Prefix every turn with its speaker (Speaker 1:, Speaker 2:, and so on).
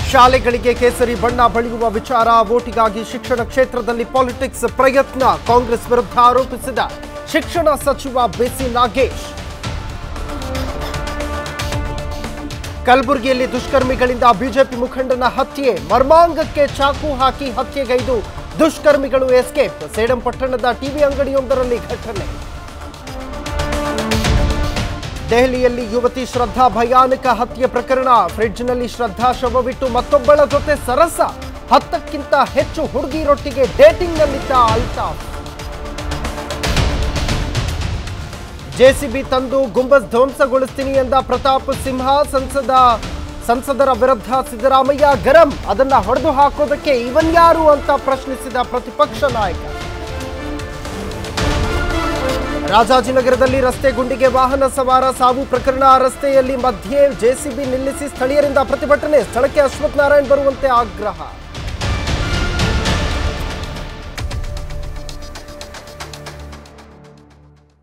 Speaker 1: ಶಾಲೆಗಳಿಗೆ ಕೇಸರಿ ಬಣ್ಣ ಬಳಿಯುವ ವಿಚಾರ ವೋಟಿಗಾಗಿ ಶಿಕ್ಷಣ ಕ್ಷೇತ್ರದಲ್ಲಿ ಪಾಲಿಟಿಕ್ಸ್ ಪ್ರಯತ್ನ ಕಾಂಗ್ರೆಸ್ ವಿರುದ್ಧ ಆರೋಪಿಸಿದ ಶಿಕ್ಷಣ ಸಚಿವ ಬಿಸಿ ನಾಗೇಶ್ ಕಲಬುರಗಿಯಲ್ಲಿ ದುಷ್ಕರ್ಮಿಗಳಿಂದ ಬಿಜೆಪಿ ಮುಖಂಡನ ಹತ್ಯೆ ಮರ್ಮಾಂಗಕ್ಕೆ ಚಾಕು ಹಾಕಿ ಹತ್ಯೆಗೈದು ದುಷ್ಕರ್ಮಿಗಳು ಎಸ್ಕೇಪ್ ಸೇಡಂ ಪಟ್ಟಣದ ಟಿವಿ ಅಂಗಡಿಯೊಂದರಲ್ಲಿ ಘಟನೆ ದೆಹಲಿಯಲ್ಲಿ ಯುವತಿ ಶ್ರದ್ಧಾ ಭಯಾನಕ ಹತ್ಯೆ ಪ್ರಕರಣ ಫ್ರಿಡ್ಜ್ನಲ್ಲಿ ಶ್ರದ್ಧಾ ಶವವಿಟ್ಟು ಮತ್ತೊಬ್ಬಳ ಜೊತೆ ಸರಸ ಹತ್ತಕ್ಕಿಂತ ಹೆಚ್ಚು ಹುಡುಗಿರೊಟ್ಟಿಗೆ ಡೇಟಿಂಗ್ನಲ್ಲಿದ್ದ ಅಲ್ತಾಫ್ ಜೆಸಿಬಿ ತಂದು ಗುಂಬಸ್ ಧ್ವಂಸಗೊಳಿಸ್ತೀನಿ ಎಂದ ಪ್ರತಾಪ್ ಸಿಂಹ ಸಂಸದ ಸಂಸದರ ವಿರುದ್ಧ ಸಿದ್ದರಾಮಯ್ಯ ಗರಂ ಅದನ್ನ ಹೊಡೆದು ಹಾಕೋದಕ್ಕೆ ಇವನ್ಯಾರು ಅಂತ ಪ್ರಶ್ನಿಸಿದ ಪ್ರತಿಪಕ್ಷ ನಾಯಕ ರಾಜಾಜಿನಗರದಲ್ಲಿ ರಸ್ತೆ ಗುಂಡಿಗೆ ವಾಹನ ಸವಾರ ಸಾವು ಪ್ರಕರಣ ರಸ್ತೆಯಲ್ಲಿ ಮಧ್ಯೆ ಜೆಸಿಬಿ ನಿಲ್ಲಿಸಿ ಸ್ಥಳೀಯರಿಂದ ಪ್ರತಿಭಟನೆ ಸ್ಥಳಕ್ಕೆ ಅಶ್ವಥ್ ನಾರಾಯಣ್ ಬರುವಂತೆ ಆಗ್ರಹ